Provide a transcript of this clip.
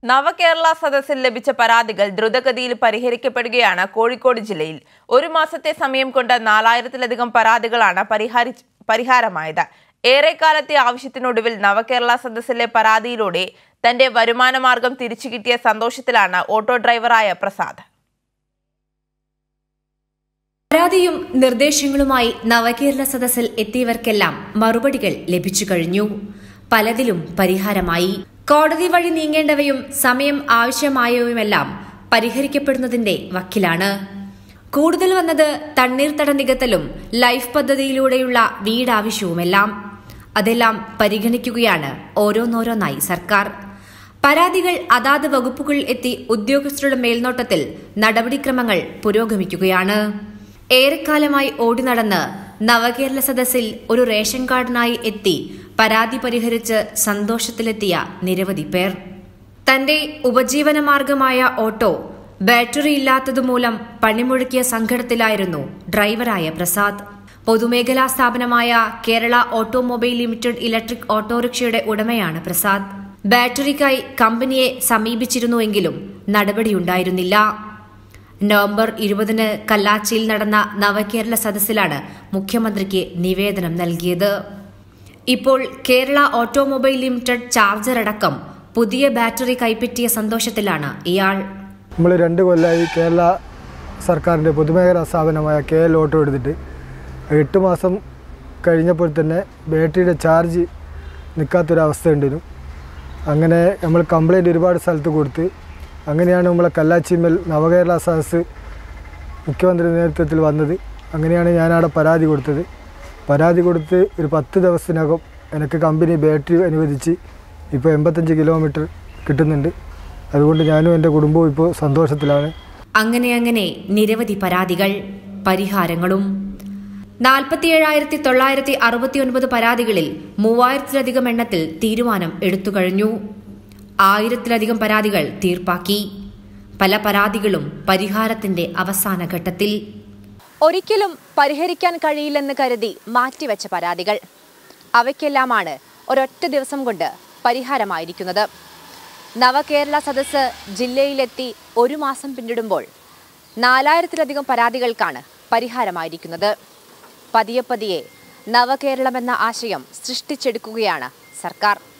നവകേരള സദസ്സിൽ ലഭിച്ച പരാതികൾ ദ്രുതഗതിയിൽ പരിഹരിക്കപ്പെടുകയാണ് കോഴിക്കോട് ജില്ലയിൽ ഒരു മാസത്തെ സമയം കൊണ്ട് നാലായിരത്തിലധികം പരാതികളാണ് പരിഹാരി പരിഹാരമായത് ഏറെക്കാലത്തെ ആവശ്യത്തിനൊടുവിൽ നവകേരള സദസ്സിലെ പരാതിയിലൂടെ തന്റെ വരുമാനമാർഗം തിരിച്ചു കിട്ടിയ സന്തോഷത്തിലാണ് ഓട്ടോ ഡ്രൈവറായ പ്രസാദ് പരാതിയും നിർദ്ദേശങ്ങളുമായി നവകേരള സദസ്സിൽ എത്തിയവർക്കെല്ലാം മറുപടികൾ ലഭിച്ചു കഴിഞ്ഞു പലതിലും പരിഹാരമായി കോടതി വഴി നീങ്ങേണ്ടവയും സമയം ആവശ്യമായവയുമെല്ലാം പരിഹരിക്കപ്പെടുന്നതിന്റെ വക്കിലാണ് കൂടുതൽ വന്നത് തണ്ണീർത്തട നികത്തലും ലൈഫ് പദ്ധതിയിലൂടെയുള്ള വീടാവശ്യവുമെല്ലാം അതെല്ലാം പരിഗണിക്കുകയാണ് ഓരോന്നോരോന്നായി സർക്കാർ പരാതികൾ അതാത് വകുപ്പുകൾ എത്തി ഉദ്യോഗസ്ഥരുടെ മേൽനോട്ടത്തിൽ നടപടിക്രമങ്ങൾ പുരോഗമിക്കുകയാണ് ഏറെക്കാലമായി ഓടി നടന്ന് നവകേരള സദസ്സിൽ ഒരു റേഷൻ കാർഡിനായി എത്തി പരാതി പരിഹരിച്ച് സന്തോഷത്തിലെത്തിയ നിരവധി പേർ തന്റെ ഉപജീവനമാർഗമായ ഓട്ടോ ബാറ്ററി ഇല്ലാത്തതുമൂലം പണിമുടക്കിയ സങ്കടത്തിലായിരുന്നു ഡ്രൈവറായ പ്രസാദ് പൊതുമേഖലാ സ്ഥാപനമായ കേരള ഓട്ടോമൊബൈൽ ലിമിറ്റഡ് ഇലക്ട്രിക് ഓട്ടോറിക്ഷയുടെ ഉടമയാണ് പ്രസാദ് ബാറ്ററിക്കായി കമ്പനിയെ സമീപിച്ചിരുന്നുവെങ്കിലും നടപടിയുണ്ടായിരുന്നില്ല നവംബർ ഇരുപതിന് കല്ലാച്ചിയിൽ നടന്ന നവകേരള സദസ്സിലാണ് മുഖ്യമന്ത്രിക്ക് നിവേദനം നൽകിയത് ഇപ്പോൾ കേരള ഓട്ടോമൊബൈൽ ലിമിറ്റഡ് ചാർജർ അടക്കം പുതിയ ബാറ്ററി കൈപ്പറ്റിയ സന്തോഷത്തിലാണ് ഇയാൾ നമ്മൾ രണ്ട് കൊല്ലമായി കേരള സർക്കാരിൻ്റെ പൊതുമേഖലാ സ്ഥാപനമായ കെ എൽ ഓട്ടോ എടുത്തിട്ട് എട്ട് മാസം കഴിഞ്ഞപ്പോൾ തന്നെ ബാറ്ററിയുടെ ചാർജ് നിൽക്കാത്തൊരവസ്ഥ ഉണ്ടായിരുന്നു അങ്ങനെ നമ്മൾ കംപ്ലൈൻറ്റ് ഒരുപാട് സ്ഥലത്ത് കൊടുത്ത് അങ്ങനെയാണ് നമ്മളെ കല്ലാച്ചിമ്മൽ നവകേരള സദസ് മുഖ്യമന്ത്രി നേതൃത്വത്തിൽ വന്നത് അങ്ങനെയാണ് ഞാനവിടെ പരാതി കൊടുത്തത് പരാതി കൊടുത്ത് ഒരു പത്ത് ദിവസത്തിനകം എനിക്ക് കമ്പനി ബാറ്ററി അനുവദിച്ച് ഇപ്പോൾ എൺപത്തഞ്ച് കിലോമീറ്റർ കിട്ടുന്നുണ്ട് അതുകൊണ്ട് ഞാനും എൻ്റെ കുടുംബവും ഇപ്പോൾ സന്തോഷത്തിലാണ് അങ്ങനെ അങ്ങനെ നിരവധി പരാതികൾ പരിഹാരങ്ങളും നാൽപ്പത്തിയേഴായിരത്തി തൊള്ളായിരത്തി അറുപത്തിയൊൻപത് പരാതികളിൽ മൂവായിരത്തിലധികം എണ്ണത്തിൽ തീരുമാനം എടുത്തുകഴിഞ്ഞു ആയിരത്തിലധികം പരാതികൾ തീർപ്പാക്കി പല പരാതികളും പരിഹാരത്തിന്റെ അവസാന ഘട്ടത്തിൽ ഒരിക്കലും പരിഹരിക്കാൻ കഴിയില്ലെന്ന് കരുതി മാറ്റിവെച്ച പരാതികൾ അവയ്ക്കെല്ലാമാണ് ഒരൊറ്റ ദിവസം കൊണ്ട് പരിഹാരമായിരിക്കുന്നത് നവകേരള സദസ്സ് ജില്ലയിലെത്തി ഒരു മാസം പിന്നിടുമ്പോൾ നാലായിരത്തിലധികം പരാതികൾക്കാണ് പരിഹാരമായിരിക്കുന്നത് പതിയെ പതിയെ നവകേരളമെന്ന ആശയം സൃഷ്ടിച്ചെടുക്കുകയാണ് സർക്കാർ